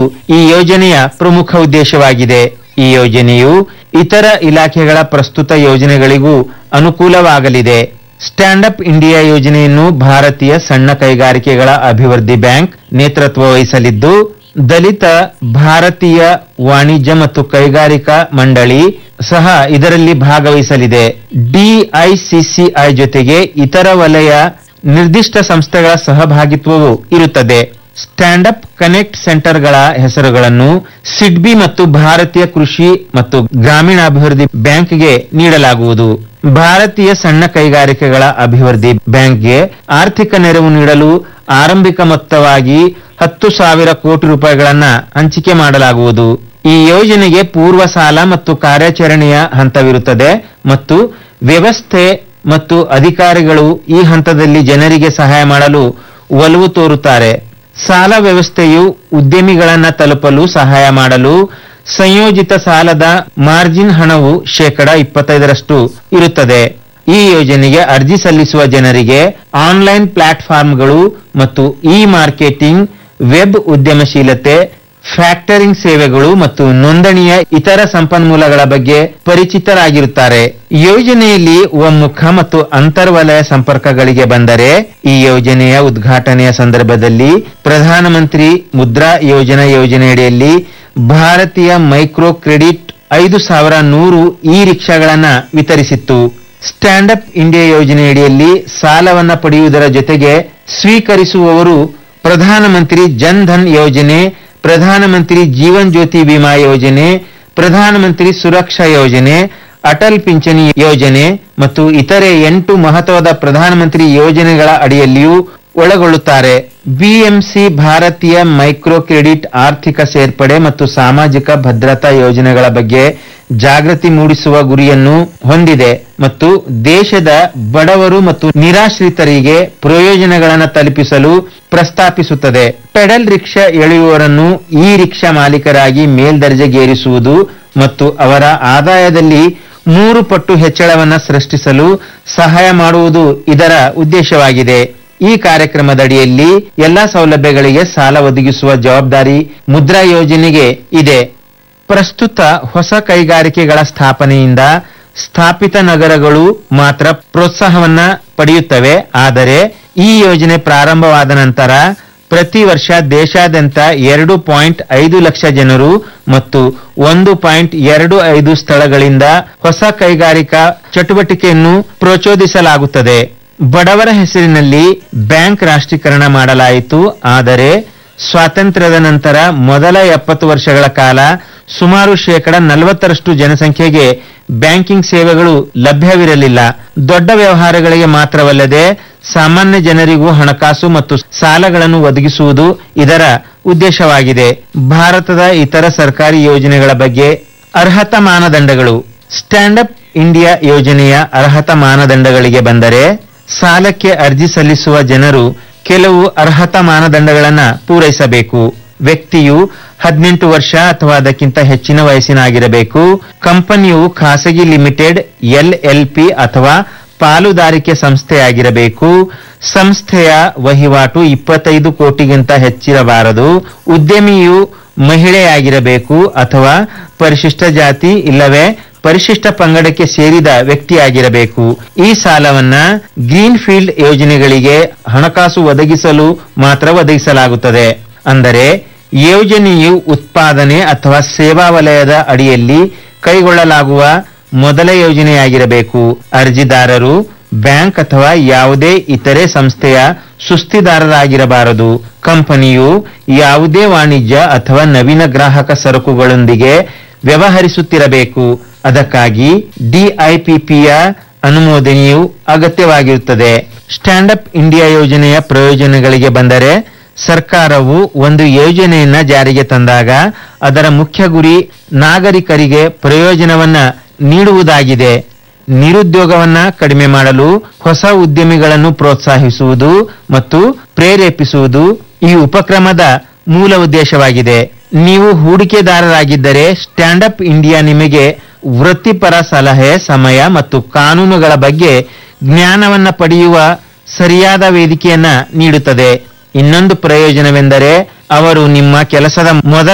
ಈ ಯೋಜನೆಯ ಪ್ರಮುಖ ಉದ್ದೇಶವಾಗಿದೆ ಈ ಯೋಜನೆಯು ಇತರ ಇಲಾಖೆಗಳ ಪ್ರಸ್ತುತ ಯೋಜನೆಗಳಿಗೂ ಅನುಕೂಲವಾಗಲಿದೆ ಸ್ಟ್ಯಾಂಡ್ ಅಪ್ ಇಂಡಿಯಾ ಯೋಜನೆಯನ್ನು ಭಾರತೀಯ ಸಣ್ಣ ಕೈಗಾರಿಕೆಗಳ ಅಭಿವೃದ್ಧಿ ಬ್ಯಾಂಕ್ ನೇತೃತ್ವ ವಹಿಸಲಿದ್ದು ದಲಿತ ಭಾರತೀಯ ವಾಣಿಜ್ಯ ಮತ್ತು ಕೈಗಾರಿಕಾ ಮಂಡಳಿ ಸಹ ಇದರಲ್ಲಿ ಭಾಗವಹಿಸಲಿದೆ ಡಿಐಸಿಸಿಐ ಜೊತೆಗೆ ಇತರ ವಲಯ ನಿರ್ದಿಷ್ಟ ಸಂಸ್ಥೆಗಳ ಸಹಭಾಗಿತ್ವವು ಇರುತ್ತದೆ ಸ್ಟ್ಯಾಂಡ್ ಅಪ್ ಕನೆಕ್ಟ್ ಸೆಂಟರ್ಗಳ ಹೆಸರುಗಳನ್ನು ಸಿಡ್ಬಿ ಮತ್ತು ಭಾರತೀಯ ಕೃಷಿ ಮತ್ತು ಗ್ರಾಮೀಣಾಭಿವೃದ್ಧಿ ಬ್ಯಾಂಕ್ಗೆ ನೀಡಲಾಗುವುದು ಭಾರತೀಯ ಸಣ್ಣ ಕೈಗಾರಿಕೆಗಳ ಅಭಿವೃದ್ಧಿ ಬ್ಯಾಂಕ್ಗೆ ಆರ್ಥಿಕ ನೆರವು ನೀಡಲು ಆರಂಭಿಕ ಮೊತ್ತವಾಗಿ ಹತ್ತು ಸಾವಿರ ಕೋಟಿ ರೂಪಾಯಿಗಳನ್ನ ಹಂಚಿಕೆ ಮಾಡಲಾಗುವುದು ಈ ಯೋಜನೆಗೆ ಪೂರ್ವ ಸಾಲ ಮತ್ತು ಕಾರ್ಯಾಚರಣೆಯ ಹಂತವಿರುತ್ತದೆ ಮತ್ತು ವ್ಯವಸ್ಥೆ ಮತ್ತು ಅಧಿಕಾರಿಗಳು ಈ ಹಂತದಲ್ಲಿ ಜನರಿಗೆ ಸಹಾಯ ಮಾಡಲು ಒಲವು ತೋರುತ್ತಾರೆ ಸಾಲ ವ್ಯವಸ್ಥೆಯು ಉದ್ಯಮಿಗಳನ್ನ ತಲುಪಲು ಸಹಾಯ ಮಾಡಲು ಸಂಯೋಜಿತ ಸಾಲದ ಮಾರ್ಜಿನ್ ಹಣವು ಶೇಕಡ ಇಪ್ಪತ್ತೈದರಷ್ಟು ಇರುತ್ತದೆ ಈ ಯೋಜನೆಗೆ ಅರ್ಜಿ ಸಲ್ಲಿಸುವ ಜನರಿಗೆ ಆನ್ಲೈನ್ ಪ್ಲಾಟ್ಫಾರ್ಮ್ಗಳು ಮತ್ತು ಇ ಮಾರ್ಕೆಟಿಂಗ್ ವೆಬ್ ಉದ್ಯಮಶೀಲತೆ ಫ್ಯಾಕ್ಟರಿಂಗ್ ಸೇವೆಗಳು ಮತ್ತು ನೋಂದಣಿಯ ಇತರ ಸಂಪನ್ಮೂಲಗಳ ಬಗ್ಗೆ ಪರಿಚಿತರಾಗಿರುತ್ತಾರೆ ಯೋಜನೆಯಲ್ಲಿ ಒಮ್ಮುಖ ಮತ್ತು ಅಂತರ್ವಲಯ ಸಂಪರ್ಕಗಳಿಗೆ ಬಂದರೆ ಈ ಯೋಜನೆಯ ಉದ್ಘಾಟನೆಯ ಸಂದರ್ಭದಲ್ಲಿ ಪ್ರಧಾನಮಂತ್ರಿ ಮುದ್ರಾ ಯೋಜನಾ ಯೋಜನೆಯಡಿಯಲ್ಲಿ ಭಾರತೀಯ ಮೈಕ್ರೋ ಕ್ರೆಡಿಟ್ ಐದು ಸಾವಿರ ನೂರು ಇ ರಿಕ್ಷಾಗಳನ್ನ ವಿತರಿಸಿತ್ತು ಸ್ಟ್ಯಾಂಡ್ ಅಪ್ ಇಂಡಿಯಾ ಯೋಜನೆಯಡಿಯಲ್ಲಿ ಸಾಲವನ್ನ ಪಡೆಯುವುದರ ಜೊತೆಗೆ ಸ್ವೀಕರಿಸುವವರು ಪ್ರಧಾನಮಂತ್ರಿ ಜನ್ ಧನ್ ಯೋಜನೆ ಪ್ರಧಾನಮಂತ್ರಿ ಜೀವನ್ ಜ್ಯೋತಿ ವಿಮಾ ಯೋಜನೆ ಪ್ರಧಾನಮಂತ್ರಿ ಸುರಕ್ಷಾ ಯೋಜನೆ ಅಟಲ್ ಪಿಂಚಣಿ ಯೋಜನೆ ಮತ್ತು ಇತರೆ ಎಂಟು ಮಹತ್ವದ ಪ್ರಧಾನಮಂತ್ರಿ ಯೋಜನೆಗಳ ಅಡಿಯಲ್ಲಿಯೂ ಒಳಗೊಳ್ಳುತ್ತಾರೆ ಬಿಎಂಸಿ ಭಾರತೀಯ ಮೈಕ್ರೋ ಕ್ರೆಡಿಟ್ ಆರ್ಥಿಕ ಸೇರ್ಪಡೆ ಮತ್ತು ಸಾಮಾಜಿಕ ಭದ್ರತಾ ಯೋಜನೆಗಳ ಬಗ್ಗೆ ಜಾಗೃತಿ ಮೂಡಿಸುವ ಗುರಿಯನ್ನು ಹೊಂದಿದೆ ಮತ್ತು ದೇಶದ ಬಡವರು ಮತ್ತು ನಿರಾಶ್ರಿತರಿಗೆ ಪ್ರಯೋಜನಗಳನ್ನು ತಲುಪಿಸಲು ಪ್ರಸ್ತಾಪಿಸುತ್ತದೆ ಪೆಡಲ್ ರಿಕ್ಷಾ ಎಳೆಯುವವರನ್ನು ಈ ರಿಕ್ಷಾ ಮಾಲೀಕರಾಗಿ ಮೇಲ್ದರ್ಜೆಗೇರಿಸುವುದು ಮತ್ತು ಅವರ ಆದಾಯದಲ್ಲಿ ಮೂರು ಪಟ್ಟು ಹೆಚ್ಚಳವನ್ನ ಸೃಷ್ಟಿಸಲು ಸಹಾಯ ಮಾಡುವುದು ಇದರ ಉದ್ದೇಶವಾಗಿದೆ ಈ ಕಾರ್ಯಕ್ರಮದಡಿಯಲ್ಲಿ ಎಲ್ಲಾ ಸೌಲಭ್ಯಗಳಿಗೆ ಸಾಲ ಒದಗಿಸುವ ಜವಾಬ್ದಾರಿ ಮುದ್ರಾ ಯೋಜನೆಗೆ ಇದೆ ಪ್ರಸ್ತುತ ಹೊಸ ಕೈಗಾರಿಕೆಗಳ ಸ್ಥಾಪನೆಯಿಂದ ಸ್ಥಾಪಿತ ನಗರಗಳು ಮಾತ್ರ ಪ್ರೋತ್ಸಾಹವನ್ನ ಪಡೆಯುತ್ತವೆ ಆದರೆ ಈ ಯೋಜನೆ ಪ್ರಾರಂಭವಾದ ನಂತರ ಪ್ರತಿ ವರ್ಷ ದೇಶಾದ್ಯಂತ ಎರಡು ಪಾಯಿಂಟ್ ಐದು ಲಕ್ಷ ಜನರು ಮತ್ತು ಒಂದು ಪಾಯಿಂಟ್ ಎರಡು ಐದು ಸ್ಥಳಗಳಿಂದ ಹೊಸ ಕೈಗಾರಿಕಾ ಚಟುವಟಿಕೆಯನ್ನು ಪ್ರಚೋದಿಸಲಾಗುತ್ತದೆ ಬಡವರ ಹೆಸರಿನಲ್ಲಿ ಬ್ಯಾಂಕ್ ರಾಷ್ಟ್ರೀಕರಣ ಮಾಡಲಾಯಿತು ಆದರೆ ಸ್ವಾತಂತ್ರ್ಯದ ನಂತರ ಮೊದಲ ಎಪ್ಪತ್ತು ವರ್ಷಗಳ ಕಾಲ ಸುಮಾರು ಶೇಕಡ ನಲವತ್ತರಷ್ಟು ಜನಸಂಖ್ಯೆಗೆ ಬ್ಯಾಂಕಿಂಗ್ ಸೇವೆಗಳು ಲಭ್ಯವಿರಲಿಲ್ಲ ದೊಡ್ಡ ವ್ಯವಹಾರಗಳಿಗೆ ಮಾತ್ರವಲ್ಲದೆ ಸಾಮಾನ್ಯ ಜನರಿಗೂ ಹಣಕಾಸು ಮತ್ತು ಸಾಲಗಳನ್ನು ಒದಗಿಸುವುದು ಇದರ ಉದ್ದೇಶವಾಗಿದೆ ಭಾರತದ ಇತರ ಸರ್ಕಾರಿ ಯೋಜನೆಗಳ ಬಗ್ಗೆ ಅರ್ಹತಾ ಮಾನದಂಡಗಳು ಸ್ಟ್ಯಾಂಡ್ ಅಪ್ ಇಂಡಿಯಾ ಯೋಜನೆಯ ಅರ್ಹತಾ ಮಾನದಂಡಗಳಿಗೆ ಬಂದರೆ ಸಾಲಕ್ಕೆ ಅರ್ಜಿ ಸಲ್ಲಿಸುವ ಜನರು ಕೆಲವು ಅರ್ಹತಾ ಮಾನದಂಡಗಳನ್ನು ಪೂರೈಸಬೇಕು ವ್ಯಕ್ತಿಯು ಹದಿನೆಂಟು ವರ್ಷ ಅಥವಾ ಅದಕ್ಕಿಂತ ಹೆಚ್ಚಿನ ವಯಸ್ಸಿನಾಗಿರಬೇಕು ಕಂಪನಿಯು ಖಾಸಗಿ ಲಿಮಿಟೆಡ್ ಎಲ್ಎಲ್ಪಿ ಅಥವಾ ಪಾಲುದಾರಿಕೆ ಸಂಸ್ಥೆಯಾಗಿರಬೇಕು ಸಂಸ್ಥೆಯ ವಹಿವಾಟು ಇಪ್ಪತ್ತೈದು ಕೋಟಿಗಿಂತ ಹೆಚ್ಚಿರಬಾರದು ಉದ್ಯಮಿಯು ಮಹಿಳೆಯಾಗಿರಬೇಕು ಅಥವಾ ಪರಿಶಿಷ್ಟ ಜಾತಿ ಇಲ್ಲವೇ ಪರಿಶಿಷ್ಟ ಪಂಗಡಕ್ಕೆ ಸೇರಿದ ವ್ಯಕ್ತಿಯಾಗಿರಬೇಕು ಈ ಸಾಲವನ್ನ ಗ್ರೀನ್ ಫೀಲ್ಡ್ ಯೋಜನೆಗಳಿಗೆ ಹಣಕಾಸು ಒದಗಿಸಲು ಮಾತ್ರ ಒದಗಿಸಲಾಗುತ್ತದೆ ಅಂದರೆ ಯೋಜನೆಯು ಉತ್ಪಾದನೆ ಅಥವಾ ಸೇವಾ ವಲಯದ ಅಡಿಯಲ್ಲಿ ಕೈಗೊಳ್ಳಲಾಗುವ ಮೊದಲ ಯೋಜನೆಯಾಗಿರಬೇಕು ಅರ್ಜಿದಾರರು ಬ್ಯಾಂಕ್ ಅಥವಾ ಯಾವುದೇ ಇತರೆ ಸಂಸ್ಥೆಯ ಸುಸ್ತಿದಾರರಾಗಿರಬಾರದು ಕಂಪನಿಯು ಯಾವುದೇ ವಾಣಿಜ್ಯ ಅಥವಾ ನವೀನ ಗ್ರಾಹಕ ಸರಕುಗಳೊಂದಿಗೆ ವ್ಯವಹರಿಸುತ್ತಿರಬೇಕು ಅದಕ್ಕಾಗಿ ಡಿಐಪಿಪಿಯ ಅನುಮೋದನೆಯು ಅಗತ್ಯವಾಗಿರುತ್ತದೆ ಸ್ಟ್ಯಾಂಡ್ ಅಪ್ ಇಂಡಿಯಾ ಯೋಜನೆಯ ಪ್ರಯೋಜನಗಳಿಗೆ ಬಂದರೆ ಸರ್ಕಾರವು ಒಂದು ಯೋಜನೆಯನ್ನ ಜಾರಿಗೆ ತಂದಾಗ ಅದರ ಮುಖ್ಯ ಗುರಿ ನಾಗರಿಕರಿಗೆ ಪ್ರಯೋಜನವನ್ನ ನೀಡುವುದಾಗಿದೆ ನಿರುದ್ಯೋಗವನ್ನ ಕಡಿಮೆ ಮಾಡಲು ಹೊಸ ಉದ್ಯಮಿಗಳನ್ನು ಪ್ರೋತ್ಸಾಹಿಸುವುದು ಮತ್ತು ಪ್ರೇರೇಪಿಸುವುದು ಈ ಉಪಕ್ರಮದ ಮೂಲ ಉದ್ದೇಶವಾಗಿದೆ ನೀವು ಹೂಡಿಕೆದಾರರಾಗಿದ್ದರೆ ಸ್ಟ್ಯಾಂಡ್ ಅಪ್ ಇಂಡಿಯಾ ನಿಮಗೆ ವೃತ್ತಿಪರ ಸಲಹೆ ಸಮಯ ಮತ್ತು ಕಾನೂನುಗಳ ಬಗ್ಗೆ ಜ್ಞಾನವನ್ನ ಪಡೆಯುವ ಸರಿಯಾದ ವೇದಿಕೆಯನ್ನ ನೀಡುತ್ತದೆ ಇನ್ನೊಂದು ಪ್ರಯೋಜನವೆಂದರೆ ಅವರು ನಿಮ್ಮ ಕೆಲಸದ ಮೊದಲ